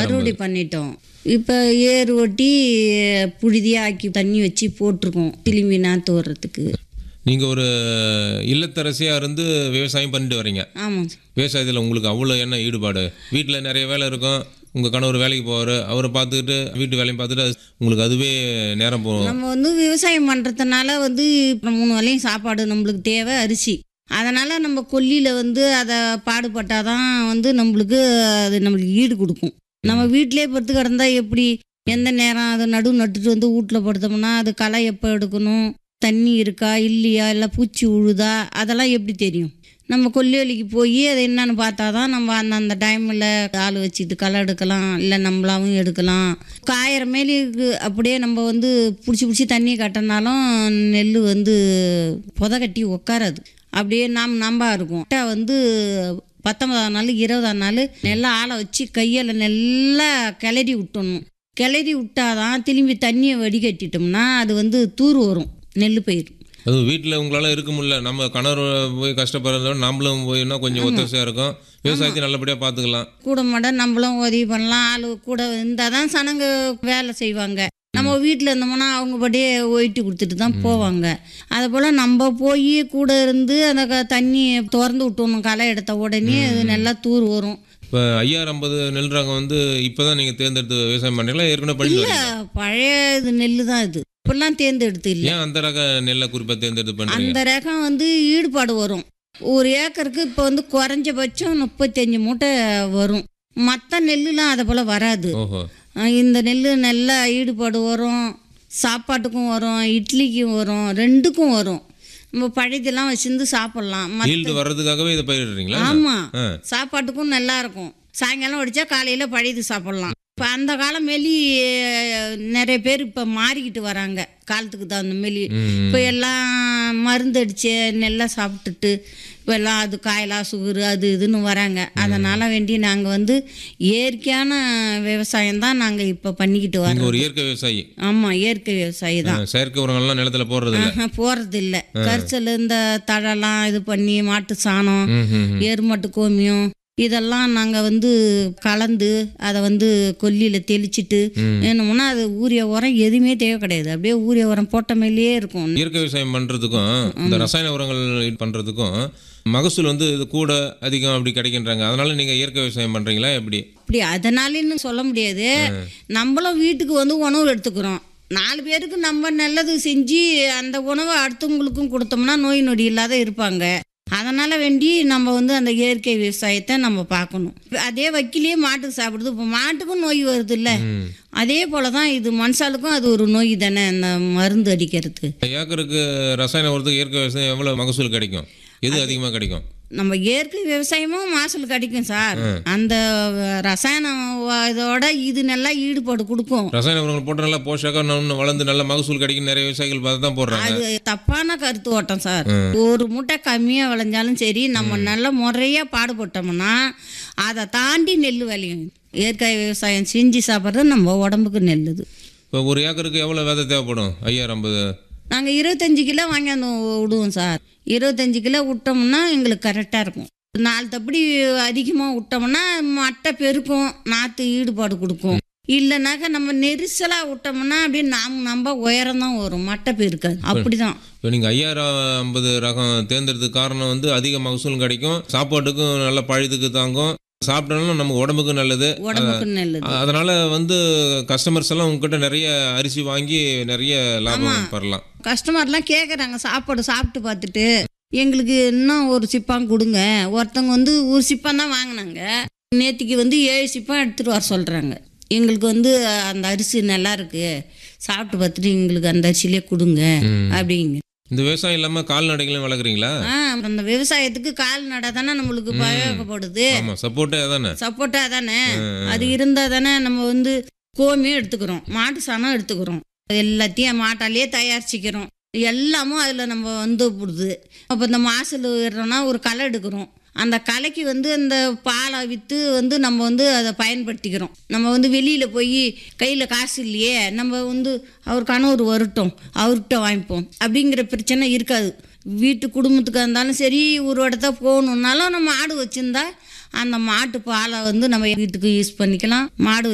அறுவடை பண்ணிட்டோம் இப்போ ஏர் ஒட்டி புழுதியாக்கி தண்ணி வச்சு போட்டிருக்கோம் திரும்பி நாற்று வர்றதுக்கு நீங்கள் ஒரு இல்லத்தரசியாக இருந்து விவசாயம் பண்ணிட்டு வரீங்க ஆமாங்க சார் விவசாயத்தில் உங்களுக்கு அவ்வளோ என்ன ஈடுபாடு வீட்டில் நிறைய வேலை இருக்கும் உங்கள் கணவர் வேலைக்கு போவார் அவரை பார்த்துக்கிட்டு வீட்டு வேலையும் பார்த்துட்டு அது உங்களுக்கு அதுவே நேரம் போகும் நம்ம வந்து விவசாயம் பண்ணுறதுனால வந்து இப்போ மூணு வேளையும் சாப்பாடு நம்மளுக்கு தேவை அரிசி அதனால் நம்ம கொல்லியில் வந்து அதை பாடுபட்டாதான் வந்து நம்மளுக்கு அது நம்மளுக்கு ஈடு கொடுக்கும் நம்ம வீட்டிலே படுத்து கிடந்தா எப்படி எந்த நேரம் அதை நடு நட்டுட்டு வந்து வீட்டில் படுத்தோம்னா அது களை எப்போ எடுக்கணும் தண்ணி இருக்கா இல்லையா இல்லை பூச்சி உழுதா அதெல்லாம் எப்படி தெரியும் நம்ம கொல்லி வலிக்கு போய் அது என்னன்னு பார்த்தா தான் நம்ம அந்த அந்த டைமில் ஆள் வச்சுட்டு களை எடுக்கலாம் இல்லை நம்மளாவும் எடுக்கலாம் காயிற மேலுக்கு அப்படியே நம்ம வந்து பிடிச்சி பிடிச்சி தண்ணியை கட்டினாலும் நெல் வந்து புத கட்டி உட்காராது அப்படியே நாம் நம்பா இருக்கும் கரெக்டா வந்து பத்தொன்பதாம் நாள் இருபதாம் நாள் நல்லா ஆளை வச்சு கையில் நல்லா கிளறி விட்டணும் கிளறி விட்டாதான் திரும்பி தண்ணியை வடிகட்டிட்டோம்னா அது வந்து தூர் வரும் நெல் பயிர் அதுவும் வீட்டில் உங்களால் இருக்க முடியல நம்ம கணவர் போய் கஷ்டப்படுறத விட நம்மளும் போயின்னா கொஞ்சம் ஒத்தாசையாக இருக்கும் விவசாயத்தை நல்லபடியாக பார்த்துக்கலாம் கூட மாட நம்மளும் உதவி பண்ணலாம் ஆளு கூட இருந்தால் தான் சனங்க வேலை செய்வாங்க நம்ம வீட்டில் இருந்தோம்னா அவங்க படியே ஒயிட்டு கொடுத்துட்டு தான் போவாங்க அதே போல் நம்ம போய் கூட இருந்து அந்த க- தண்ணியை திறந்து விட்டோணும் களை எடுத்த உடனே அது நல்லா தூர் வரும் இப்போ ஐயாயிரம் ஐம்பது நெல் ரகம் வந்து இப்போ தான் நீங்கள் தேர்ந்தெடுத்து விவசாயம் பண்ணுறீங்களா ஏற்கனவே பண்ணிட்டு இல்லை வரீங்களா? பழைய இது நெல் தான் இது இப்பெல்லாம் தேர்ந்தெடுத்து இல்லை ஏன் அந்த ரக நெல்லை குறிப்பாக தேர்ந்தெடுத்து பண்ணுறீங்க அந்த ரகம் வந்து ஈடுபாடு வரும் ஒரு ஏக்கருக்கு இப்போ வந்து குறைஞ்சபட்சம் முப்பத்தஞ்சு மூட்டை வரும் மற்ற நெல்லுலாம் அதை போல் வராது ஓஹோ அஹ் இந்த நெல் நல்லா ஈடுபாடு வரும் சாப்பாட்டுக்கும் வரும் இட்லிக்கும் வரும் ரெண்டுக்கும் வரும் நம்ம பழையதெல்லாம் வச்சிருந்து சாப்பிட்லாம் ம- ஈல்டு வர்றதுக்காகவே இதை பயிரிடுறீங்களா ஆமாம் ஆ. சாப்பாட்டுக்கும் நல்லா இருக்கும் சாயங்காலம் வடிச்சா காலையில் பழையது சாப்பிட்லாம் இப்போ அந்த காலம் மெலி அஹ், நிறைய பேர் இப்போ மாறிக்கிட்டு வராங்க காலத்துக்கு தகுந்த மெலி ம். இப்போ எல்லாம் மருந்து அடிச்சு நெல்லை சாப்பிட்டுட்டு இப்போ எல்லாம் அது காயலா சுகரு அது இதுன்னு வராங்க அதனால் வேண்டி நாங்கள் வந்து இயற்கையான விவசாயம் தான் நாங்கள் இப்போ பண்ணிக்கிட்டு நீங்கள் வரோம் ஒரு இயற்கை விவசாயி ஆமாம் இயற்கை விவசாயி தான் ஆ, செயற்கை உரங்கள்லாம் நிலத்துல போடுறது இல்லை போகிறது இல்லை கரிசல் இந்த தழலாம் இது பண்ணி மாட்டு சாணம் ம் ம் ம். எருமாட்டு கோமியம் இதெல்லாம் நாங்கள் வந்து கலந்து அதை வந்து கொல்லியில் தெளிச்சிட்டு ம். என்னமோனா அது ஊரிய உரம் எதுவுமே தேவை கிடையாது அப்படியே ஊரிய உரம் போட்ட மேலேயே இருக்கும் இயற்கை விவசாயம் பண்ணுறதுக்கும் இந்த ரசாயன உரங்கள் பண்ணுறதுக்கும் மகசூல் வந்து இது கூட அதிகம் அப்படி கிடைக்கின்றாங்க அதனால நீங்கள் இயற்கை விவசாயம் பண்ணுறீங்களா எப்படி அப்படி அதனாலன்னு சொல்ல முடியாது நம்மளும் வீட்டுக்கு வந்து உணவு எடுத்துக்கிறோம் நாலு பேருக்கு நம்ம நல்லது செஞ்சு அந்த உணவை அடுத்தவங்களுக்கும் கொடுத்தோம்னா நோய் நொடி இல்லாத இருப்பாங்க அதனால் வேண்டி நம்ம வந்து அந்த இயற்கை விவசாயத்தை நம்ம பார்க்கணும் அதே வக்கிலேயே மாட்டுக்கு சாப்பிடுது இப்போ மாட்டுக்கும் நோய் வருது இல்லை ம். அதே போல தான் இது மனுஷாளுக்கும் அது ஒரு நோய் தானே அந்த மருந்து அடிக்கிறது ஏக்கருக்கு ரசாயன உரத்துக்கு இயற்கை விவசாயம் எவ்வளோ மகசூல் கிடைக்கும் எது அதிகமாக கிடைக்கும் நம்ம இயற்கை விவசாயமும் மாசல் கிடைக்கும் சார் அந்த ரசாயன வ- இதோட இது நல்லா ஈடுபாடு கொடுக்கும் ரசாயன உரங்கள் போட்டு நல்லா போஷாக்கா இன்னும் வளர்ந்து நல்ல மகசூல் கிடைக்கும் நிறைய விவசாயிகள் பார்த்து தான் போடுறாங்க அது தப்பான கருத்து ஓட்டம் சார் ஒரு மூட்டை கம்மியாக விளைஞ்சாலும் சரி நம்ம நல்ல முறையாக பாடுபட்டோம்னா அதை தாண்டி நெல் விளையும் இயற்கை விவசாயம் செஞ்சு சாப்பிட்றது நம்ம உடம்புக்கு நல்லது இப்போ ஒரு ஏக்கருக்கு எவ்வளோ விதை தேவைப்படும் ஐயாயிரம் ஐம்பது நாங்கள் இருபத்தஞ்சி கிலோ வாங்கியாந்து விடுவோம் சார் இருபத்தஞ்சி கிலோ விட்டோம்னா எங்களுக்கு கரெக்டாக இருக்கும் நாலு தப்படி அதிகமாக விட்டோம்னா மட்டை பெருக்கும் நாற்று ஈடுபாடு கொடுக்கும் இல்லைனாக்கா நம்ம நெரிசலாக விட்டோம்னா அப்படியே நாம் நம்ம உயரம் தான் வரும் மட்டை பெருக்காது அப்படிதான் இப்போ நீங்கள் ஐயாயிரம் ஐம்பது ரகம் தேர்ந்தெடுத்தது காரணம் வந்து அதிக மகசூலும் கிடைக்கும் சாப்பாட்டுக்கும் நல்ல பழுதுக்கு தாங்கும் சாப்பிட்டாலும் நம்ம உடம்புக்கு நல்லது உடம்புக்கு நல்லது அ- அதனால வந்து கஸ்டமர்ஸ் எல்லாம் உங்ககிட்ட நிறைய அரிசி வாங்கி நிறைய லாபம் பெறலாம் கஸ்டமர்லாம் கேட்குறாங்க சாப்பாடு சாப்பிட்டு பார்த்துட்டு எங்களுக்கு இன்னும் ஒரு சிப்பான் கொடுங்க ஒருத்தவங்க வந்து ஒரு சிப்பான் தான் வாங்கினாங்க நேத்திக்கு வந்து ஏழு சிப்பான் எடுத்துகிட்டு வர சொல்கிறாங்க எங்களுக்கு வந்து அந்த அரிசி நல்லா இருக்கு சாப்பிட்டு பார்த்துட்டு எங்களுக்கு அந்த அரிசியிலே கொடுங்க அப்படிங்க இந்த விவசாயம் இல்லாமல் கால்நடைகளையும் வளர்க்குறீங்களா ஆ அந்த விவசாயத்துக்கு கால்நடை தானே நம்மளுக்கு பழக்கப்படுது ஆமாம் சப்போர்ட்டே அதானே சப்போட்டா தானே அது இருந்தால் தானே நம்ம வந்து கோமியம் எடுத்துக்கிறோம் மாட்டு சாணம் எடுத்துக்கிறோம் எல்லாத்தையும் மாட்டாலேயே தயாரிச்சிக்கிறோம் எல்லாமும் அதில் நம்ம வந்து போடுது அப்போ இந்த மாசல் விடுறோம்னா ஒரு களை எடுக்கிறோம் அந்த கலைக்கு வந்து அந்த பாலை விற்று வந்து நம்ம வந்து அதை பயன்படுத்திக்கிறோம் நம்ம வந்து வெளியில் போய் கையில் காசு இல்லையே நம்ம வந்து அவர் கணவர் வரட்டும் அவர்கிட்ட வாங்கிப்போம் அப்படிங்கிற பிரச்சனை இருக்காது வீட்டு குடும்பத்துக்கு இருந்தாலும் சரி ஒரு இடத்த போகணுன்னாலும் நம்ம ஆடு வச்சுருந்தா அந்த மாட்டு பாலை வந்து நம்ம வீட்டுக்கு யூஸ் பண்ணிக்கலாம் மாடு